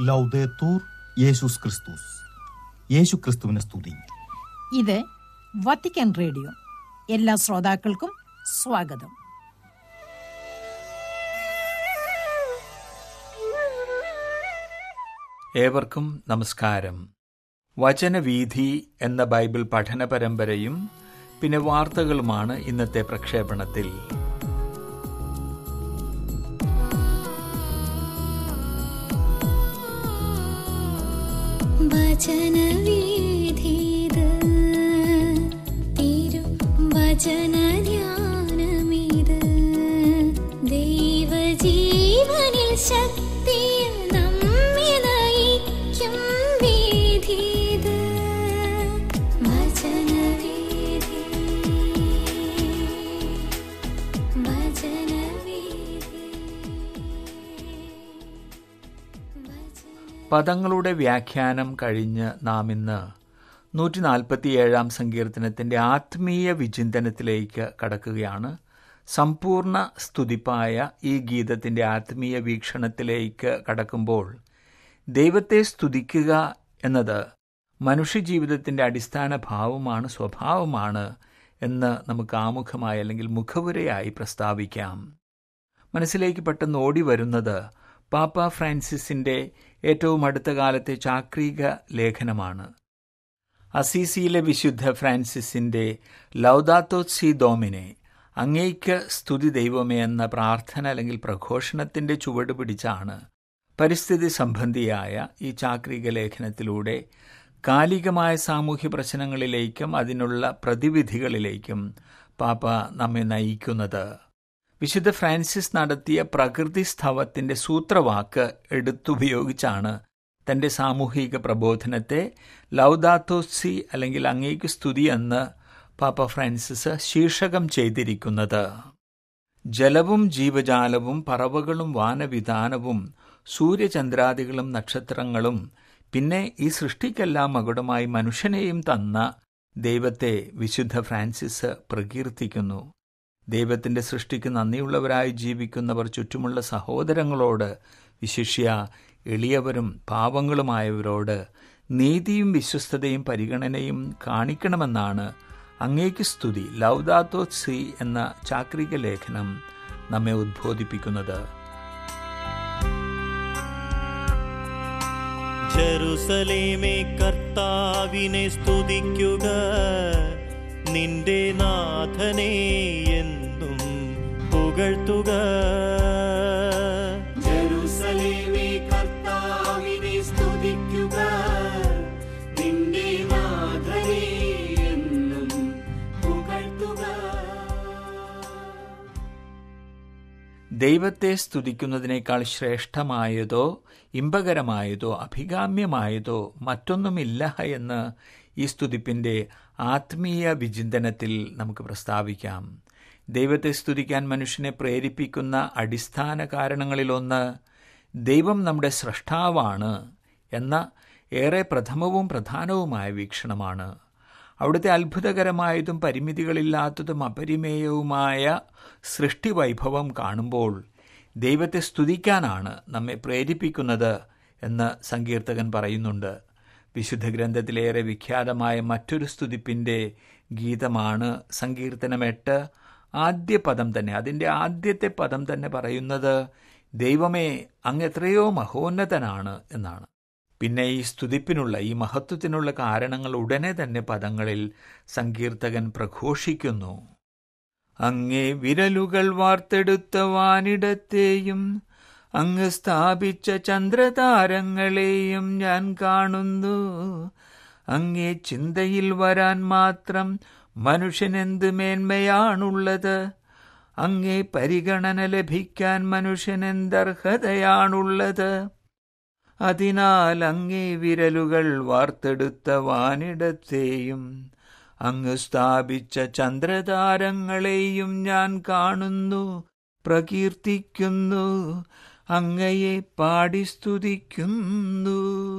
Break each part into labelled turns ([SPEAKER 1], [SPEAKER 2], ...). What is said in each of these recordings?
[SPEAKER 1] ലൗദേത്തൂർ യേശുസ് ക്രിസ്തുസ് യേശു ക്രിസ്തുവിനെ സ്തുതി
[SPEAKER 2] ഇത് വത്തിക്കാൻ റേഡിയോ എല്ലാ ശ്രോതാക്കൾക്കും സ്വാഗതം
[SPEAKER 3] ഏവർക്കും നമസ്കാരം വചനവീഥി എന്ന ബൈബിൾ പഠന പരമ്പരയും പിന്നെ വാർത്തകളുമാണ് ഇന്നത്തെ പ്രക്ഷേപണത്തിൽ
[SPEAKER 4] വചനവീഥിത് തിരു വചനധ്യാനമിത് ദൈവജീവനിൽ ശക്തിയിൽ നമ്മെ നയിക്കും വീഥിത് വചനവീഥി വചനവീഥി
[SPEAKER 3] പദങ്ങളുടെ വ്യാഖ്യാനം കഴിഞ്ഞ് നാം ഇന്ന് നൂറ്റി നാൽപ്പത്തിയേഴാം സങ്കീർത്തനത്തിന്റെ ആത്മീയ വിചിന്തനത്തിലേക്ക് കടക്കുകയാണ് സമ്പൂർണ്ണ സ്തുതിപ്പായ ഈ ഗീതത്തിന്റെ ആത്മീയ വീക്ഷണത്തിലേക്ക് കടക്കുമ്പോൾ ദൈവത്തെ സ്തുതിക്കുക എന്നത് മനുഷ്യജീവിതത്തിന്റെ അടിസ്ഥാന ഭാവമാണ് സ്വഭാവമാണ് എന്ന് നമുക്ക് ആമുഖമായി അല്ലെങ്കിൽ മുഖവുരയായി പ്രസ്താവിക്കാം മനസ്സിലേക്ക് പെട്ടെന്ന് ഓടി വരുന്നത് പാപ്പ ഫ്രാൻസിസിന്റെ ഏറ്റവും അടുത്ത കാലത്തെ ചാക്രിക ലേഖനമാണ് അസീസിയിലെ വിശുദ്ധ ഫ്രാൻസിസിന്റെ ലൗദാത്തോ സി ദോമിനെ അങ്ങേയ്ക്ക് സ്തുതി ദൈവമേ എന്ന പ്രാർത്ഥന അല്ലെങ്കിൽ പ്രഘോഷണത്തിന്റെ ചുവട് പിടിച്ചാണ് പരിസ്ഥിതി സംബന്ധിയായ ഈ ചാക്രിക ലേഖനത്തിലൂടെ കാലികമായ സാമൂഹ്യ പ്രശ്നങ്ങളിലേക്കും അതിനുള്ള പ്രതിവിധികളിലേക്കും പാപ്പ നമ്മെ നയിക്കുന്നത് വിശുദ്ധ ഫ്രാൻസിസ് നടത്തിയ പ്രകൃതി സ്ഥവത്തിന്റെ സൂത്രവാക്ക് എടുത്തുപയോഗിച്ചാണ് തന്റെ സാമൂഹിക പ്രബോധനത്തെ ലൗദാത്തോസി അല്ലെങ്കിൽ അങ്ങേക്ക് സ്തുതി എന്ന് പാപ്പ ഫ്രാൻസിസ് ശീർഷകം ചെയ്തിരിക്കുന്നത് ജലവും ജീവജാലവും പറവകളും വാനവിധാനവും സൂര്യചന്ദ്രാദികളും നക്ഷത്രങ്ങളും പിന്നെ ഈ സൃഷ്ടിക്കെല്ലാം മകുടമായി മനുഷ്യനെയും തന്ന ദൈവത്തെ വിശുദ്ധ ഫ്രാൻസിസ് പ്രകീർത്തിക്കുന്നു ദൈവത്തിന്റെ സൃഷ്ടിക്ക് നന്ദിയുള്ളവരായി ജീവിക്കുന്നവർ ചുറ്റുമുള്ള സഹോദരങ്ങളോട് വിശിഷ്യ എളിയവരും പാവങ്ങളുമായവരോട് നീതിയും വിശ്വസ്തതയും പരിഗണനയും കാണിക്കണമെന്നാണ് അങ്ങേക്ക് സ്തുതി ലൗദാത്തോ സി എന്ന ചാക്രിക ലേഖനം നമ്മെ ഉദ്ബോധിപ്പിക്കുന്നത്
[SPEAKER 5] ജെറുസലേമേ കർത്താവിനെ സ്തുതിക്കുക നിന്റെ നാഥനെ എന്നും പുകഴ്ത്തുക
[SPEAKER 6] ജെറുസലേമേ കർത്താവിനെ സ്തുതിക്കുക നിന്റെ നാഥനെ എന്നും പുകഴ്ത്തുക
[SPEAKER 3] ദൈവത്തെ സ്തുതിക്കുന്നതിനേക്കാൾ ശ്രേഷ്ഠമായതോ ഇമ്പകരമായതോ അഭികാമ്യമായതോ മറ്റൊന്നുമില്ല എന്ന് ഈ സ്തുതിപ്പിന്റെ ആത്മീയ വിചിന്തനത്തിൽ നമുക്ക് പ്രസ്താവിക്കാം ദൈവത്തെ സ്തുതിക്കാൻ മനുഷ്യനെ പ്രേരിപ്പിക്കുന്ന അടിസ്ഥാന കാരണങ്ങളിലൊന്ന് ദൈവം നമ്മുടെ സ്രഷ്ടാവാണ് എന്ന ഏറെ പ്രഥമവും പ്രധാനവുമായ വീക്ഷണമാണ് അവിടുത്തെ അത്ഭുതകരമായതും പരിമിതികളില്ലാത്തതും അപരിമേയവുമായ സൃഷ്ടിവൈഭവം കാണുമ്പോൾ ദൈവത്തെ സ്തുതിക്കാനാണ് നമ്മെ പ്രേരിപ്പിക്കുന്നത് എന്ന് സങ്കീർത്തകൻ പറയുന്നുണ്ട് വിശുദ്ധ ഗ്രന്ഥത്തിലേറെ വിഖ്യാതമായ മറ്റൊരു സ്തുതിപ്പിൻ്റെ ഗീതമാണ് സങ്കീർത്തനം എട്ട് ആദ്യ പദം തന്നെ അതിൻ്റെ ആദ്യത്തെ പദം തന്നെ പറയുന്നത് ദൈവമേ അങ്ങ് എത്രയോ മഹോന്നതനാണ് എന്നാണ് പിന്നെ ഈ സ്തുതിപ്പിനുള്ള ഈ മഹത്വത്തിനുള്ള കാരണങ്ങൾ ഉടനെ തന്നെ പദങ്ങളിൽ സങ്കീർത്തകൻ പ്രഘോഷിക്കുന്നു അങ്ങേ വിരലുകൾ വാർത്തെടുത്ത വാനിടത്തെയും അങ്ങ് സ്ഥാപിച്ച ചന്ദ്രതാരങ്ങളെയും ഞാൻ കാണുന്നു അങ്ങേ ചിന്തയിൽ വരാൻ മാത്രം മനുഷ്യനെന്ത് മേന്മയാണുള്ളത് അങ്ങേ പരിഗണന ലഭിക്കാൻ മനുഷ്യനെന്തർഹതയാണുള്ളത് അതിനാൽ അങ്ങേ വിരലുകൾ വാർത്തെടുത്ത വാനിടത്തെയും അങ്ങ് സ്ഥാപിച്ച ചന്ദ്രതാരങ്ങളെയും ഞാൻ കാണുന്നു പ്രകീർത്തിക്കുന്നു അങ്ങയെ പാടി സ്തുതിക്കുന്നു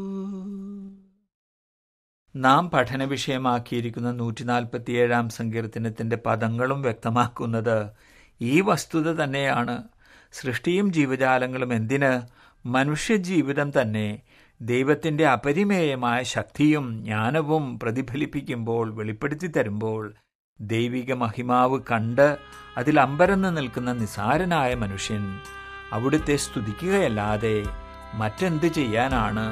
[SPEAKER 3] നാം പഠന വിഷയമാക്കിയിരിക്കുന്ന നൂറ്റി നാൽപ്പത്തിയേഴാം സങ്കീർത്തനത്തിന്റെ പദങ്ങളും വ്യക്തമാക്കുന്നത് ഈ വസ്തുത തന്നെയാണ് സൃഷ്ടിയും ജീവജാലങ്ങളും എന്തിന് മനുഷ്യജീവിതം തന്നെ ദൈവത്തിൻ്റെ അപരിമേയമായ ശക്തിയും ജ്ഞാനവും പ്രതിഫലിപ്പിക്കുമ്പോൾ വെളിപ്പെടുത്തി തരുമ്പോൾ ദൈവിക മഹിമാവ് കണ്ട് അതിൽ അമ്പരന്ന് നിൽക്കുന്ന നിസാരനായ മനുഷ്യൻ അവിടുത്തെ സ്തുതിക്കുകയല്ലാതെ മറ്റെന്ത് ചെയ്യാനാണ്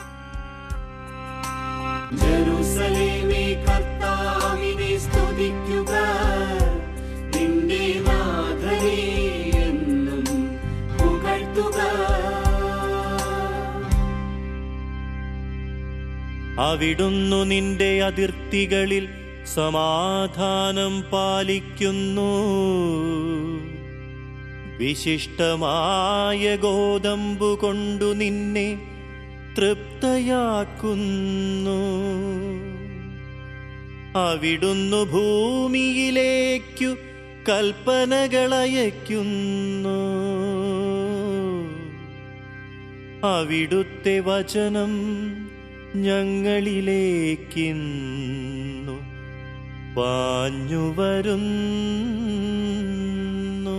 [SPEAKER 6] ജെറുസലേമേ കർത്താവിനെ സ്തുതിക്കുക നിന്റെ നാഥനെ എന്നും പുകഴ്ത്തുക
[SPEAKER 5] അവിടുന്നു നിന്റെ അതിർത്തികളിൽ സമാധാനം പാലിക്കുന്നു വിശിഷ്ടമായ ഗോതമ്പു കൊണ്ടു നിന്നെ തൃപ്തയാക്കുന്നു അവിടുന്നു ഭൂമിയിലേക്കു കൽപ്പനകളയക്കുന്നു അവിടുത്തെ വചനം ഞങ്ങളിലേക്കിന്നു പാഞ്ഞു വരുന്നു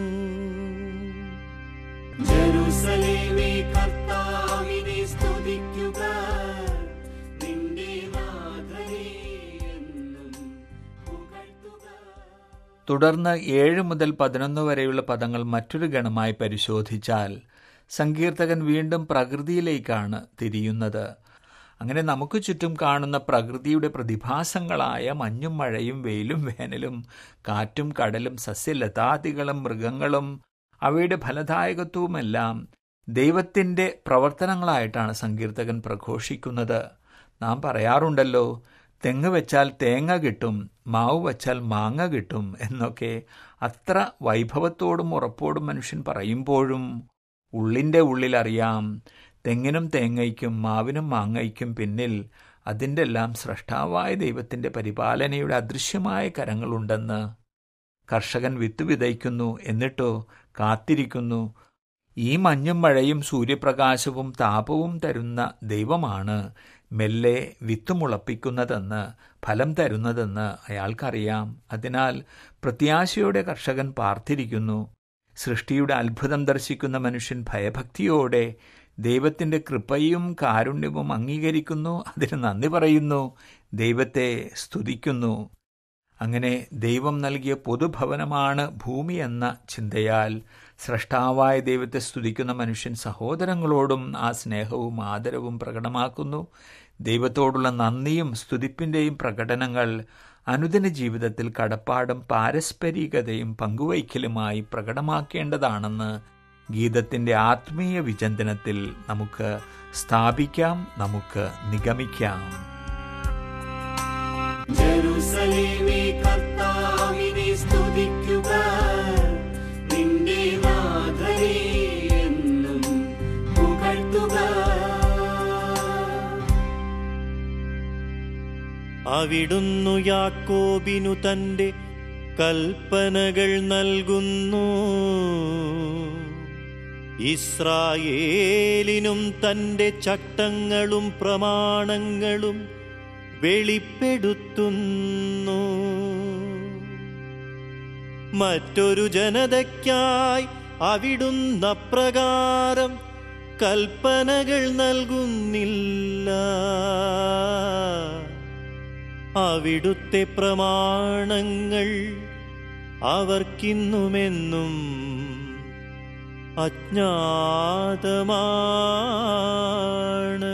[SPEAKER 6] ജെറുസലേമേ കർത്താവിനെ സ്തുതിക്കുക നിന്റെ നാഥനെ എന്നും പുകഴ്ത്തുക
[SPEAKER 3] തുടർന്ന് ഏഴ് മുതൽ പതിനൊന്ന് വരെയുള്ള പദങ്ങൾ മറ്റൊരു ഗണമായി പരിശോധിച്ചാൽ സങ്കീർത്തകൻ വീണ്ടും പ്രകൃതിയിലേക്കാണ് തിരിയുന്നത് അങ്ങനെ നമുക്ക് ചുറ്റും കാണുന്ന പ്രകൃതിയുടെ പ്രതിഭാസങ്ങളായ മഞ്ഞും മഴയും വെയിലും വേനലും കാറ്റും കടലും സസ്യലതാദികളും മൃഗങ്ങളും അവയുടെ ഫലദായകത്വവുമെല്ലാം ദൈവത്തിൻ്റെ പ്രവർത്തനങ്ങളായിട്ടാണ് സങ്കീർത്തകൻ പ്രഘോഷിക്കുന്നത് നാം പറയാറുണ്ടല്ലോ തെങ്ങ് വെച്ചാൽ തേങ്ങ കിട്ടും മാവ് വച്ചാൽ മാങ്ങ കിട്ടും എന്നൊക്കെ അത്ര വൈഭവത്തോടും ഉറപ്പോടും മനുഷ്യൻ പറയുമ്പോഴും ഉള്ളിൻ്റെ ഉള്ളിലറിയാം തെങ്ങിനും തേങ്ങയ്ക്കും മാവിനും മാങ്ങയ്ക്കും പിന്നിൽ അതിൻ്റെ എല്ലാം സൃഷ്ടാവായ ദൈവത്തിൻ്റെ പരിപാലനയുടെ അദൃശ്യമായ കരങ്ങളുണ്ടെന്ന് കർഷകൻ വിത്ത് വിതയ്ക്കുന്നു എന്നിട്ടോ കാത്തിരിക്കുന്നു ഈ മഞ്ഞും മഴയും സൂര്യപ്രകാശവും താപവും തരുന്ന ദൈവമാണ് മെല്ലെ വിത്ത് മുളപ്പിക്കുന്നതെന്ന് ഫലം തരുന്നതെന്ന് അയാൾക്കറിയാം അതിനാൽ പ്രത്യാശയോടെ കർഷകൻ പാർത്തിരിക്കുന്നു സൃഷ്ടിയുടെ അത്ഭുതം ദർശിക്കുന്ന മനുഷ്യൻ ഭയഭക്തിയോടെ ദൈവത്തിൻ്റെ കൃപയും കാരുണ്യവും അംഗീകരിക്കുന്നു അതിന് നന്ദി പറയുന്നു ദൈവത്തെ സ്തുതിക്കുന്നു അങ്ങനെ ദൈവം നൽകിയ പൊതുഭവനമാണ് ഭൂമി എന്ന ചിന്തയാൽ സ്രഷ്ടാവായ ദൈവത്തെ സ്തുതിക്കുന്ന മനുഷ്യൻ സഹോദരങ്ങളോടും ആ സ്നേഹവും ആദരവും പ്രകടമാക്കുന്നു ദൈവത്തോടുള്ള നന്ദിയും സ്തുതിപ്പിൻ്റെയും പ്രകടനങ്ങൾ അനുദിന ജീവിതത്തിൽ കടപ്പാടും പാരസ്പരികതയും പങ്കുവയ്ക്കലുമായി പ്രകടമാക്കേണ്ടതാണെന്ന് ഗീതത്തിൻ്റെ ആത്മീയ വിചിന്തനത്തിൽ നമുക്ക് സ്ഥാപിക്കാം നമുക്ക് നിഗമിക്കാം
[SPEAKER 6] ജെറുസലേമേ കർത്താവിനെ സ്തുതിക്കുക നിന്റെ നാഥനെ എന്നും പുകഴ്ത്തുക
[SPEAKER 5] അവിടുന്നു യാക്കോബിനു തന്റെ കൽപ്പനകൾ നൽകുന്നു ഇസ്രായേലിനും തന്റെ ചട്ടങ്ങളും പ്രമാണങ്ങളും വെളിപ്പെടുത്തുന്നു മറ്റൊരു ജനതയ്ക്കായി അവിടുന്ന പ്രകാരം കൽപ്പനകൾ നൽകുന്നില്ല അവിടുത്തെ പ്രമാണങ്ങൾ അവർക്കിന്നുമെന്നും അജ്ഞാതമാണ്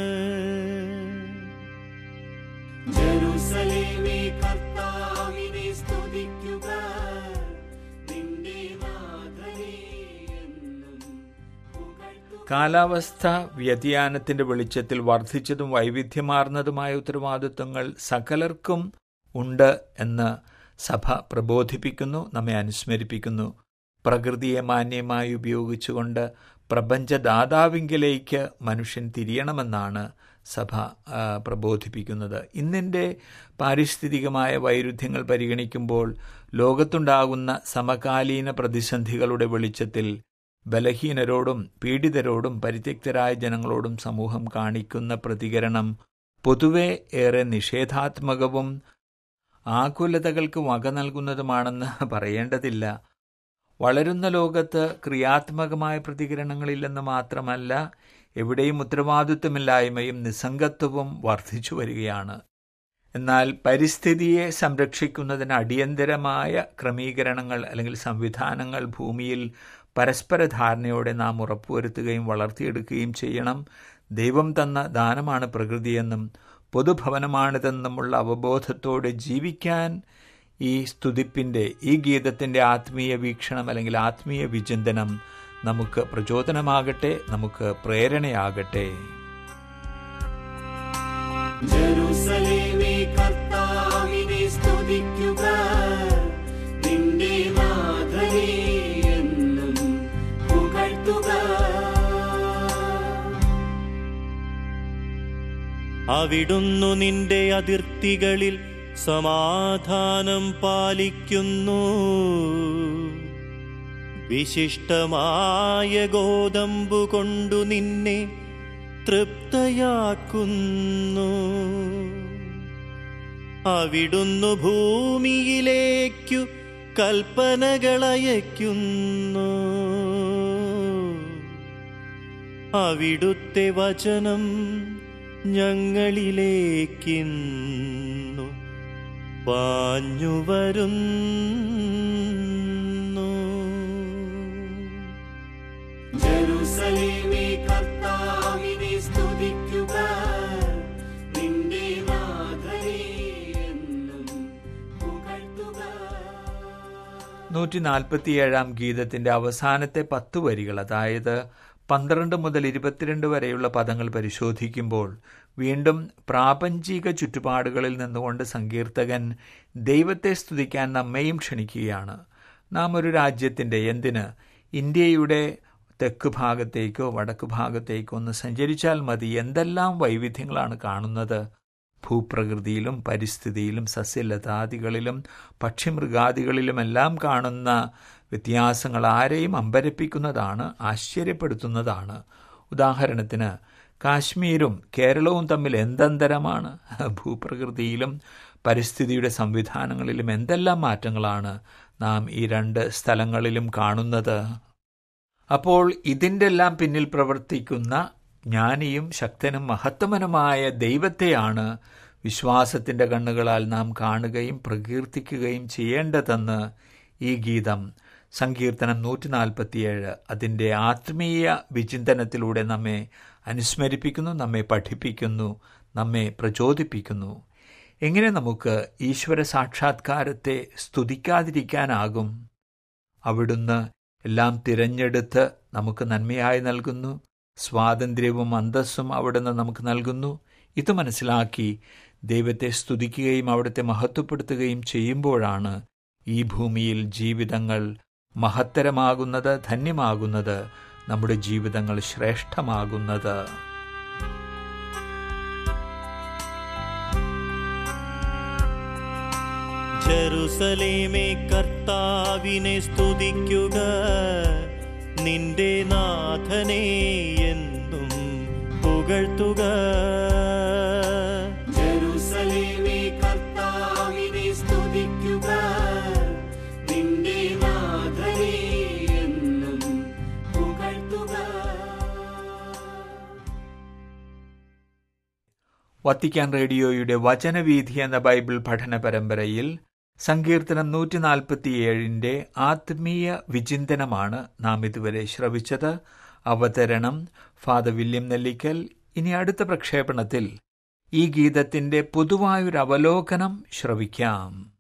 [SPEAKER 6] ജെറുസലേമേ കർത്താവിനെ സ്തുതിക്കുക നിന്റെ നാഥനെ എന്നും പുകഴ്ത്തുക
[SPEAKER 3] കാലാവസ്ഥ വ്യതിയാനത്തിന്റെ വെളിച്ചത്തിൽ വർദ്ധിച്ചതും വൈവിധ്യമാർന്നതുമായ ഉത്തരവാദിത്വങ്ങൾ സകലർക്കും ഉണ്ട് എന്ന് സഭ പ്രബോധിപ്പിക്കുന്നു നമ്മെ അനുസ്മരിപ്പിക്കുന്നു പ്രകൃതിയെ മാന്യമായി ഉപയോഗിച്ചുകൊണ്ട് പ്രപഞ്ചദാതാവിങ്കിലേക്ക് മനുഷ്യൻ തിരിയണമെന്നാണ് സഭ ആ, പ്രബോധിപ്പിക്കുന്നത് ഇന്നിൻ്റെ പാരിസ്ഥിതികമായ വൈരുദ്ധ്യങ്ങൾ പരിഗണിക്കുമ്പോൾ ലോകത്തുണ്ടാകുന്ന സമകാലീന പ്രതിസന്ധികളുടെ വെളിച്ചത്തിൽ ബലഹീനരോടും പീഡിതരോടും പരിത്യക്തരായ ജനങ്ങളോടും സമൂഹം കാണിക്കുന്ന പ്രതികരണം പൊതുവെ ഏറെ നിഷേധാത്മകവും ആകുലതകൾക്ക് വക നൽകുന്നതുമാണെന്ന് പറയേണ്ടതില്ല വളരുന്ന ലോകത്ത് ക്രിയാത്മകമായ പ്രതികരണങ്ങളില്ലെന്ന് മാത്രമല്ല എവിടെയും ഉത്തരവാദിത്വമില്ലായ്മയും നിസ്സംഗത്വവും വർദ്ധിച്ചു വരികയാണ് എന്നാൽ പരിസ്ഥിതിയെ സംരക്ഷിക്കുന്നതിന് അടിയന്തരമായ ക്രമീകരണങ്ങൾ അല്ലെങ്കിൽ സംവിധാനങ്ങൾ ഭൂമിയിൽ പരസ്പര ധാരണയോടെ നാം ഉറപ്പുവരുത്തുകയും വളർത്തിയെടുക്കുകയും ചെയ്യണം ദൈവം തന്ന ദാനമാണ് പ്രകൃതിയെന്നും പൊതുഭവനമാണിതെന്നുമുള്ള അവബോധത്തോടെ ജീവിക്കാൻ ഈ സ്തുതിപ്പിൻ്റെ ഈ ഗീതത്തിൻ്റെ ആത്മീയ വീക്ഷണം അല്ലെങ്കിൽ ആത്മീയ വിചിന്തനം നമുക്ക് പ്രചോദനമാകട്ടെ നമുക്ക് പ്രേരണയാകട്ടെ
[SPEAKER 6] ജെറുസലേമേ കർത്താവിനെ സ്തുതിക്കുക നിന്റെ നാഥനെ എന്നും പുകഴ്ത്തുക
[SPEAKER 5] അവിടുന്നു നിന്റെ അതിർത്തികളിൽ സമാധാനം പാലിക്കുന്നു വിശിഷ്ടമായ ഗോതമ്പു കൊണ്ടു നിന്നെ തൃപ്തയാക്കുന്നു അവിടുന്നു ഭൂമിയിലേക്കു കൽപ്പനകളയക്കുന്നു അവിടുത്തെ വചനം ഞങ്ങളിലേക്കിന്നു പാഞ്ഞു വരുന്നു
[SPEAKER 6] ജെറുസലേമേ കർത്താവിനെ സ്തുതിക്കുക നിന്റെ നാഥനെ എന്നും പുകഴ്ത്തുക
[SPEAKER 3] നൂറ്റി നാൽപ്പത്തിയേഴാം ഗീതത്തിന്റെ അവസാനത്തെ പത്ത് വരികൾ അതായത് പന്ത്രണ്ട് മുതൽ ഇരുപത്തിരണ്ട് വരെയുള്ള പദങ്ങൾ പരിശോധിക്കുമ്പോൾ വീണ്ടും പ്രാപഞ്ചിക ചുറ്റുപാടുകളിൽ നിന്നുകൊണ്ട് സങ്കീർത്തകൻ ദൈവത്തെ സ്തുതിക്കാൻ നമ്മെയും ക്ഷണിക്കുകയാണ് നാം ഒരു രാജ്യത്തിൻ്റെ എന്തിന് ഇന്ത്യയുടെ തെക്ക് ഭാഗത്തേക്കോ വടക്ക് ഭാഗത്തേക്കോ ഒന്ന് സഞ്ചരിച്ചാൽ മതി എന്തെല്ലാം വൈവിധ്യങ്ങളാണ് കാണുന്നത് ഭൂപ്രകൃതിയിലും പരിസ്ഥിതിയിലും സസ്യലതാദികളിലും പക്ഷിമൃഗാദികളിലുമെല്ലാം കാണുന്ന വ്യത്യാസങ്ങൾ ആരെയും അമ്പരപ്പിക്കുന്നതാണ് ആശ്ചര്യപ്പെടുത്തുന്നതാണ് ഉദാഹരണത്തിന് കാശ്മീരും കേരളവും തമ്മിൽ എന്തന്തരമാണ് ഭൂപ്രകൃതിയിലും പരിസ്ഥിതിയുടെ സംവിധാനങ്ങളിലും എന്തെല്ലാം മാറ്റങ്ങളാണ് നാം ഈ രണ്ട് സ്ഥലങ്ങളിലും കാണുന്നത് അപ്പോൾ ഇതിൻ്റെ എല്ലാം പിന്നിൽ പ്രവർത്തിക്കുന്ന ജ്ഞാനിയും ശക്തനും മഹത്വമനുമായ ദൈവത്തെയാണ് വിശ്വാസത്തിൻ്റെ കണ്ണുകളാൽ നാം കാണുകയും പ്രകീർത്തിക്കുകയും ചെയ്യേണ്ടതെന്ന് ഈ ഗീതം സങ്കീർത്തനം നൂറ്റി നാൽപ്പത്തിയേഴ് അതിൻ്റെ ആത്മീയ വിചിന്തനത്തിലൂടെ നമ്മെ അനുസ്മരിപ്പിക്കുന്നു നമ്മെ പഠിപ്പിക്കുന്നു നമ്മെ പ്രചോദിപ്പിക്കുന്നു എങ്ങനെ നമുക്ക് ഈശ്വര സാക്ഷാത്കാരത്തെ സ്തുതിക്കാതിരിക്കാനാകും അവിടുന്ന് എല്ലാം തിരഞ്ഞെടുത്ത് നമുക്ക് നന്മയായി നൽകുന്നു സ്വാതന്ത്ര്യവും അന്തസ്സും അവിടുന്ന് നമുക്ക് നൽകുന്നു ഇത് മനസ്സിലാക്കി ദൈവത്തെ സ്തുതിക്കുകയും അവിടുത്തെ മഹത്വപ്പെടുത്തുകയും ചെയ്യുമ്പോഴാണ് ഈ ഭൂമിയിൽ ജീവിതങ്ങൾ മഹത്തരമാകുന്നത് ധന്യമാകുന്നത് നമ്മുടെ ജീവിതങ്ങൾ ശ്രേഷ്ഠമാകുന്നത്
[SPEAKER 5] ജെറുസലേമേ കർത്താവിനെ സ്തുതിക്കുക നിന്റെ നാഥനെ എന്നും പുകഴ്ത്തുക
[SPEAKER 6] ജെറുസലേമേ കർത്താവിനെ സ്തുതിക്കുക നിന്റെ നാഥനെ എന്നും പുകഴ്ത്തുക
[SPEAKER 3] വത്തിക്കാൻ റേഡിയോയുടെ വചനവീഥി എന്ന ബൈബിൾ പഠന പരമ്പരയിൽ സങ്കീർത്തനം നൂറ്റി നാൽപ്പത്തിയേഴിൻ്റെ ആത്മീയ വിചിന്തനമാണ് നാം ഇതുവരെ ശ്രവിച്ചത് അവതരണം ഫാദർ വില്യം നെല്ലിക്കൽ ഇനി അടുത്ത പ്രക്ഷേപണത്തിൽ ഈ ഗീതത്തിന്റെ പൊതുവായൊരു അവലോകനം ശ്രവിക്കാം